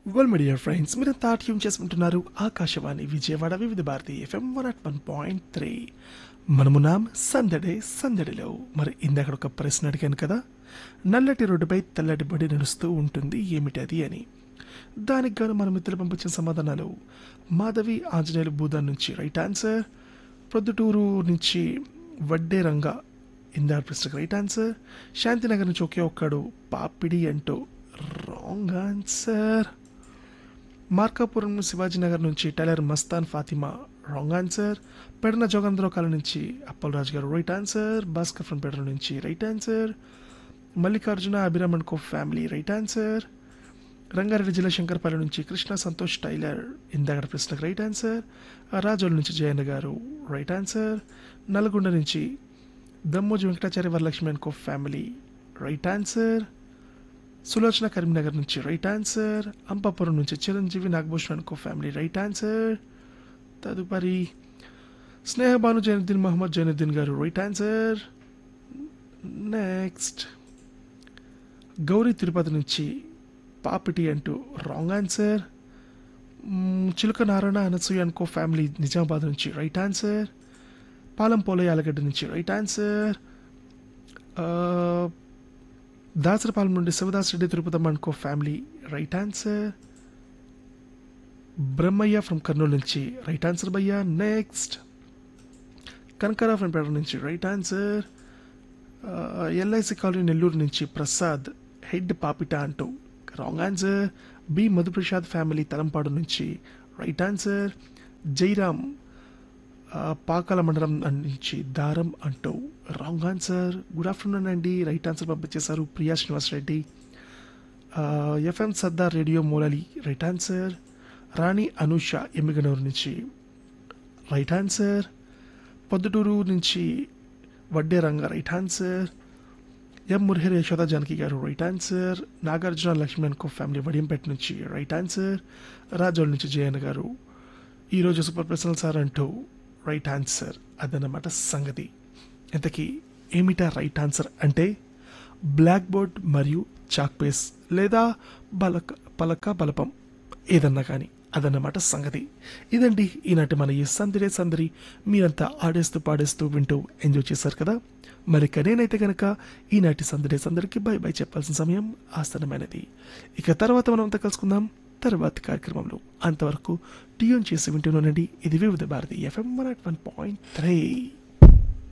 well my dear friends మీరు తాట్యం చేసుకుంటున్నారు Akashvani Vijayawada Vividh Bharati FM one at one point three మనమున్నాం సందడే సందడిలో మరి ఇందాక ఒక ప్రశ్న అడిగాను కదా నల్లటి రోడ్డుపై తెల్లటి బడి నడుస్తూ ఉంటుంది ఏమిటది అని దానికి గాను మన మిత్రులు పంపించిన సమాధానాలు మాధవి ఆంజనేయులు భూదాన్ నుంచి రైట్ ఆన్సర్ ప్రొద్దుటూరు నుంచి వడ్డే రంగ ఇందా ప్రశ్నకు రైట్ ఆన్సర్ శాంతినగర్ నుంచి ఒకే ఒక్కడు పాపిడి అంటూ రాంగ్ ఆన్సర్ మార్కాపురం శివాజీనగర్ నుంచి tailor Mastan Fatima wrong answer Pedana జోగంధ్రో కాలం నుంచి అప్పలరాజు గారు right answer Bhaskar from Pedana నుంచి right answer Mallikarjuna Abhiraman co family right answer Rangareddy జిల్లా శంకరపల్లి నుంచి కృష్ణ సంతోష్ టైలర్ ఇందాక ప్రశ్నకు రైట్ ఆన్సర్ రాజోల్ నుంచి జయన్న గారు రైట్ ఆన్సర్ నల్గొండ నుంచి Dammoju Venkatacharya Varalakshmi and co family right answer Sulochana Karimnagar నుంచి రైట్ ఆన్సర్ అంపాపురం నుంచి Chiranjeevi Nagabhushan and co family right answer తదుపరి స్నేహబాను జైనుద్దీన్ మహమ్మద్ జైనుద్దీన్ గారు right answer next Gauri Tirupati నుంచి పాపిటి అంటూ wrong answer hmm, Chiluka Narayana Anasuya and co family Nizamabad నుంచి రైట్ ఆన్సర్ పాలం పోలే ఆలగడ్డ నుంచి రైట్ ఆన్సర్ ఆ, దాసరపాలెం నుండి Sivadas Reddy Tirupatamma and co family right answer Brahmaiah from Kurnool నుంచి రైట్ ఆన్సర్ భయ్య నెక్స్ట్ కనకరా ఫ్రమ్ పేట నుంచి right answer LIC colony Nellore నుంచి ప్రసాద్ హెడ్ పాపిట అంటూ wrong answer B Madhuprasad family Talampadu నుంచి రైట్ ఆన్సర్ జైరామ్ ఆ, పాకాల మండలం నుంచి దారం అంటూ రాంగ్ ఆన్సర్ గుడ్ ఆఫ్టర్నూన్ అండి రైట్ ఆన్సర్ పంపించేశారు ప్రియా శ్రీనివాస్ రెడ్డి ఎఫ్ఎం సర్దార్ రేడియో మూలలి రైట్ ఆన్సర్ రాణి అనూష ఎమ్మిగనూరు నుంచి రైట్ ఆన్సర్ పొద్దుటూరు నుంచి Vadde Ranga right answer M Murahari Yashoda Janaki గారు right answer Nagarjuna Lakshman co family Vadiyampeta నుంచి రైట్ ఆన్సర్ రాజోల్ నుంచి జయన్ గారు ఈరోజు సూపర్ ప్రశ్నలు సార్ అంటూ రైట్ ఆన్సర్ అదన్నమాట సంగతి ఇంతకీ ఏమిటా రైట్ ఆన్సర్ అంటే బ్లాక్ బోర్డ్ మరియు చాక్ పేస్ లేదా బలక పలక బలపం ఏదన్నా కానీ అదన్నమాట సంగతి ఇదండి ఈనాటి మన ఈ సందడే సందరి మీరంతా ఆడేస్తూ పాడేస్తూ వింటూ ఎంజాయ్ చేశారు కదా మరి ఇక నేనైతే కనుక ఈనాటి సందడే సందరికి బై బై చెప్పాల్సిన సమయం ఆసనమైనది ఇక తర్వాత మనం అంతా కలుసుకుందాం తర్వాతి కార్యక్రమంలో అంతవరకు ట్యూన్ చేసి వింటూనండి ఇది Vividh Bharati FM one point three